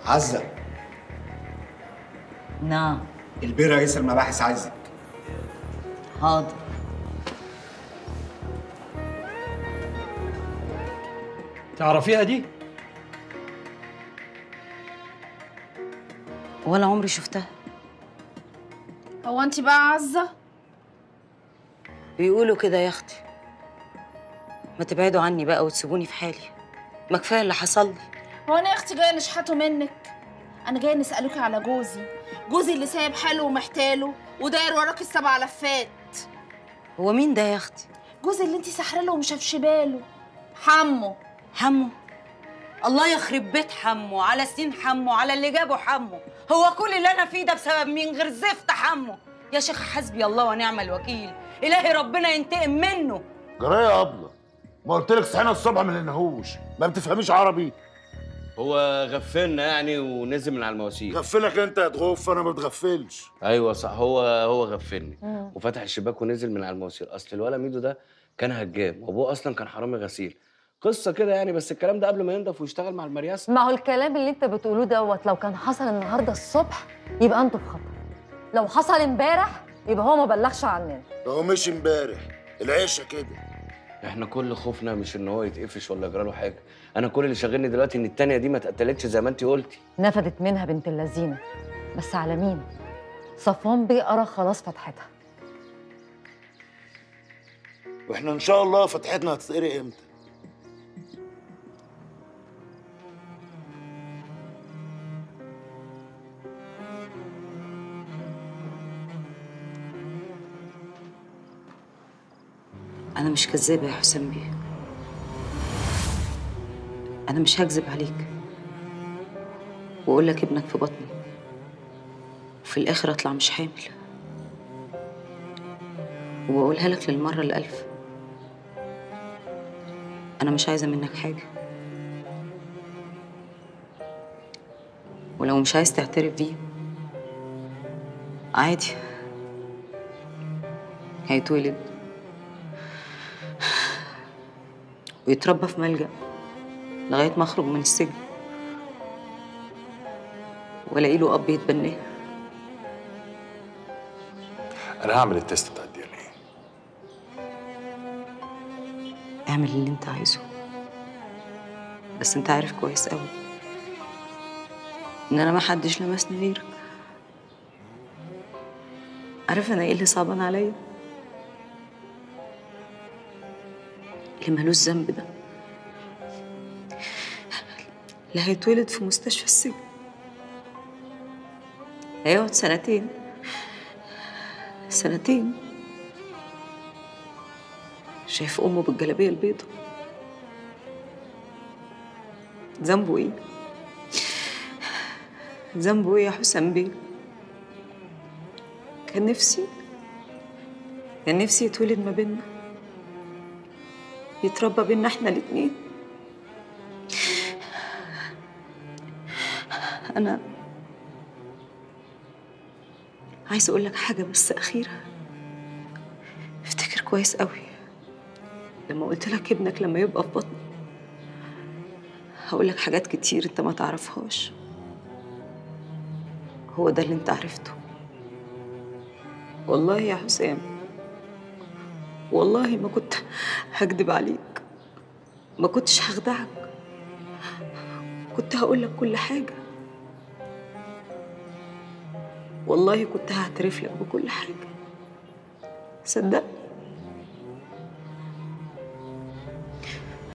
عزة نعم البيه رئيس المباحث عايزك حاضر تعرفيها دي؟ ولا عمري شفتها هو انت بقى عزه بيقولوا كده يا اختي ما تبعدوا عني بقى وتسيبوني في حالي ما كفايه اللي حصل لي هو انا يا اختي جايه نشحته منك انا جايه نسالك على جوزي جوزي اللي سايب حاله ومحتاله وداير وراك السبع لفات هو مين ده يا اختي جوزي اللي انت سحره له ومشفشباله حمو حمو الله يخرب بيت حمو على سنين حمو على اللي جابه حمو هو كل اللي انا فيه ده بسبب مين غير زفت حمو يا شيخ حسبي الله ونعم الوكيل الهي ربنا ينتقم منه جرايه يا ابله ما قلت لك صحينا الصبح ما لقيناهوش ما بتفهميش عربي هو غفلنا يعني ونزل من على المواسير غفلك انت يا تغف انا ما بتغفلش ايوه صح هو هو غفلني وفتح الشباك ونزل من على المواسير اصل الولا ميدو ده كان هجام وابوه اصلا كان حرامي غسيل قصه كده يعني بس الكلام ده قبل ما ينضف ويشتغل مع المرياسه ما هو الكلام اللي انت بتقولوه دوت لو كان حصل النهارده الصبح يبقى انتوا في خطر لو حصل امبارح يبقى هو ما بلغش عننا ده هو مشي امبارح العيشه كده احنا كل خوفنا مش ان هو يتقفش ولا يجرى له حاجه انا كل اللي شاغلني دلوقتي ان التانيه دي ما اتقتلتش زي ما انت قلتي نفدت منها بنت اللذينه بس على مين صفوان بيه قرا خلاص فتحتها واحنا ان شاء الله فتحتنا هتتقري امتى انا مش كذابه يا حسام بيه انا مش هكذب عليك واقول لك ابنك في بطني وفي الاخر اطلع مش حامل وبقولها لك للمره الالف انا مش عايزه منك حاجه ولو مش عايز تعترف بيه عادي هيتولد ويتربى في ملجأ لغاية ما أخرج من السجن وألاقي له أب يتبناه انا هعمل التيست بتاع الدي ان ايه اعمل اللي أنت عايزه بس أنت عارف كويس أوي إن أنا ما حدش لمسني غيرك عارف أنا إيه اللي صعبان عليا؟ اللي ملوش ذنب ده اللي هيتولد في مستشفى السجن هيقعد سنتين سنتين شايف أمه بالجلابية البيضة ذنبه إيه؟ ذنبه إيه يا حسام بيه؟ كان نفسي كان نفسي يتولد ما بيننا يتربى بينا احنا الاتنين انا عايزه اقول لك حاجه بس اخيره افتكر كويس قوي لما قلت لك ابنك لما يبقى في بطني هقول لك حاجات كتير انت ما تعرفهاش هو ده اللي انت عرفته والله يا حسام والله ما كنت هكدب عليك ما كنتش هخدعك كنت هقول لك كل حاجة والله كنت هعترف لك بكل حاجة صدقني